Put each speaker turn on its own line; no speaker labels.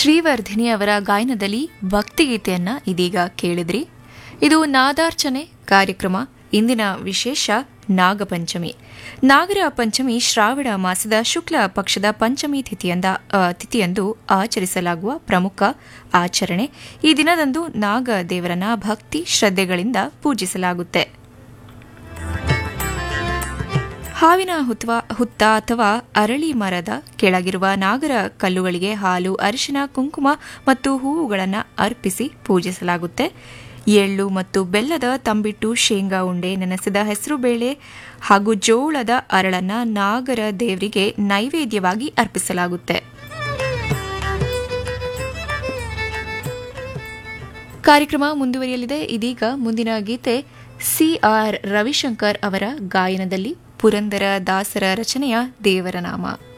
ಶ್ರೀವರ್ಧಿನಿ ಅವರ ಗಾಯನದಲ್ಲಿ ಭಕ್ತಿಗೀತೆಯನ್ನ ಇದೀಗ ಕೇಳಿದ್ರಿ ಇದು ನಾದಾರ್ಚನೆ ಕಾರ್ಯಕ್ರಮ ಇಂದಿನ ವಿಶೇಷ ನಾಗಪಂಚಮಿ ನಾಗರ ಪಂಚಮಿ ಶ್ರಾವಣ ಮಾಸದ ಶುಕ್ಲ ಪಕ್ಷದ ಪಂಚಮಿ ತಿಥಿಯಂದ ಆ, ತಿಥಿಯಂದು ಆಚರಿಸಲಾಗುವ ಪ್ರಮುಖ ಆಚರಣೆ ಈ ದಿನದಂದು ನಾಗ ದೇವರನ್ನ ಭಕ್ತಿ ಶ್ರದ್ಧೆಗಳಿಂದ ಪೂಜಿಸಲಾಗುತ್ತೆ ಹಾವಿನ ಹುತ್ವ ಹುತ್ತ ಅಥವಾ ಅರಳಿ ಮರದ ಕೆಳಗಿರುವ ನಾಗರ ಕಲ್ಲುಗಳಿಗೆ ಹಾಲು ಅರಿಶಿನ ಕುಂಕುಮ ಮತ್ತು ಹೂವುಗಳನ್ನು ಅರ್ಪಿಸಿ ಪೂಜಿಸಲಾಗುತ್ತೆ ಎಳ್ಳು ಮತ್ತು ಬೆಲ್ಲದ ತಂಬಿಟ್ಟು ಶೇಂಗಾ ಉಂಡೆ ನೆನೆಸಿದ ಹೆಸರುಬೇಳೆ ಹಾಗೂ ಜೋಳದ ಅರಳನ್ನ ನಾಗರ ದೇವರಿಗೆ ನೈವೇದ್ಯವಾಗಿ ಅರ್ಪಿಸಲಾಗುತ್ತೆ ಕಾರ್ಯಕ್ರಮ ಮುಂದುವರಿಯಲಿದೆ ಇದೀಗ ಮುಂದಿನ ಗೀತೆ ಸಿಆರ್ ರವಿಶಂಕರ್ ಅವರ ಗಾಯನದಲ್ಲಿ ಪುರಂದರ ದಾಸರ ರಚನೆಯ ದೇವರ ನಾಮ